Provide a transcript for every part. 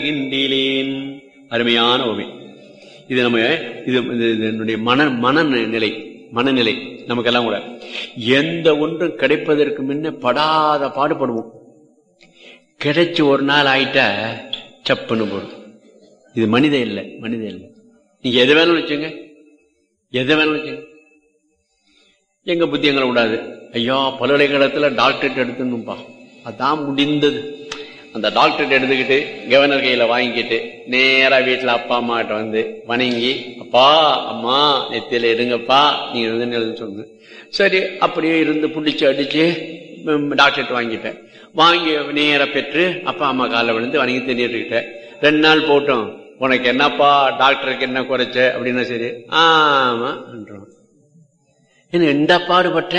இண்டிலேன் அருமையான ஓமை இது நம்ம இது இது என்னுடைய மன மனநிலை மனநிலை நமக்கெல்லாம் கூட எந்த ஒன்றும் கிடைப்பதற்கு முன்ன படாத பாடுபடுவோம் கிடைச்சு ஒரு நாள் ஆயிட்டா சப்புன்னு போடும் இது மனித இல்லை மனித இல்லை நீங்க எதை வேணாலும் வச்சுங்க எதை வேணாலும் வச்சுங்க எங்க புத்தி எங்களை விடாது ஐயா பல்கலைக்கழகத்துல டாக்டரேட் எடுத்துணும்பா அதான் முடிந்தது அந்த டாக்டரேட் எடுத்துக்கிட்டு கவர்னர் கையில வாங்கிக்கிட்டு நேரா வீட்டுல அப்பா அம்மா கிட்ட வந்து வணங்கி அப்பா அம்மா நெத்தியில எடுங்கப்பா நீங்க எழுதுன்னு எழுதுன்னு சொல்லுங்க சரி அப்படியே இருந்து புடிச்சு அடிச்சு டாக்டரேட் வாங்கிட்டேன் வாங்கி நேர பெற்று அப்பா அம்மா காலில் விழுந்து வணங்கி தின்னுட்டுக்கிட்டேன் ரெண்டு நாள் போட்டோம் உனக்கு என்னப்பா டாக்டருக்கு என்ன குறைச்ச அப்படின்னா சரி ஆமா என்ன எந்த பாடுபட்ட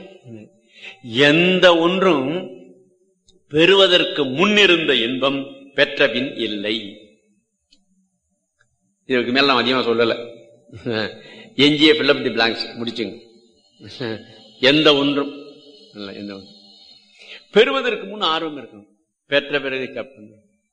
எந்த ஒன்றும் பெறுவதற்கு முன்னிருந்த இன்பம் பெற்ற பின் இல்லை இதுக்கு மேல நான் அதிகமா சொல்லல எஞ்சிய பில்லப் தி பிளாங்க்ஸ் முடிச்சுங்க எந்த ஒன்றும் இல்ல எந்த ஒன்றும் பெறுவதற்கு முன் ஆர்வம் இருக்கணும் பெற்ற பிறகு கப்பன்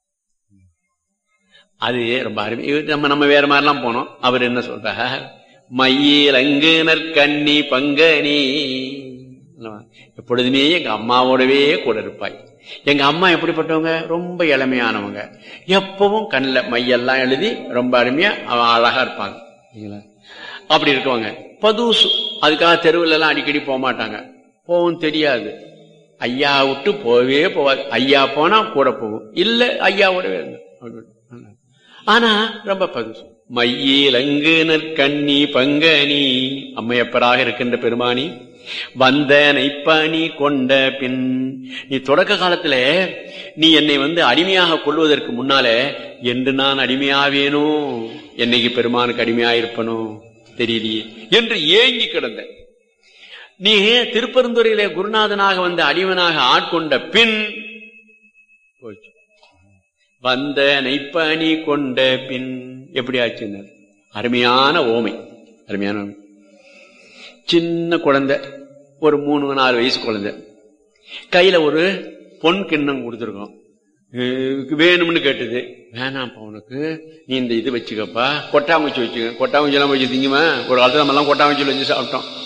அது ரொம்ப அருமை நம்ம நம்ம வேற மாதிரிலாம் போனோம் அவர் என்ன சொல்ற மையில் அங்கு நற்கண்ணி பங்கனி எப்பொழுதுமே எங்க அம்மாவோடவே கூட இருப்பாய் எங்க அம்மா எப்படிப்பட்டவங்க ரொம்ப இளமையானவங்க எப்பவும் கண்ணில் மையெல்லாம் எழுதி ரொம்ப அருமையா அழகா இருப்பாங்க அப்படி இருக்கவங்க பதுசு அதுக்காக தெருவில் எல்லாம் அடிக்கடி போக மாட்டாங்க போவும் தெரியாது ஐயா விட்டு போவே போவாது ஐயா போனா கூட போகும் இல்ல ஐயாவோடவே ஆனா ரொம்ப பதுசு மையிலங்கு நற்கண்ணி பங்கனி அம்மையப்பராக இருக்கின்ற பெருமானி வந்த நைப்பணி கொண்ட பின் நீ தொடக்க காலத்துல நீ என்னை வந்து அடிமையாக கொள்வதற்கு முன்னால என்று நான் அடிமையாவேனோ என்னைக்கு பெருமானுக்கு அடிமையாயிருப்பனோ தெரியலையே என்று ஏங்கி கிடந்த நீ திருப்பெருந்துறையிலே குருநாதனாக வந்து அடிவனாக ஆட்கொண்ட பின் போச்சு வந்த நைப்பணி கொண்ட பின் எப்படி ஆச்சுன்னு அருமையான ஓமை அருமையான ஓமை சின்ன குழந்தை ஒரு மூணு நாலு வயசு குழந்தை கையில ஒரு பொன் கிண்ணம் கொடுத்துருக்கோம் வேணும்னு கேட்டது வேணாம்ப்பா உனக்கு நீ இந்த இது வச்சுக்கப்பா கொட்டாங்குச்சி வச்சுக்க கொட்டாங்குச்சி எல்லாம் வச்சு திங்குமா ஒரு காலத்துல நம்ம எல்லாம் கொட்டாங்குச்சியில் வச்சு சாப்பிட்டோம்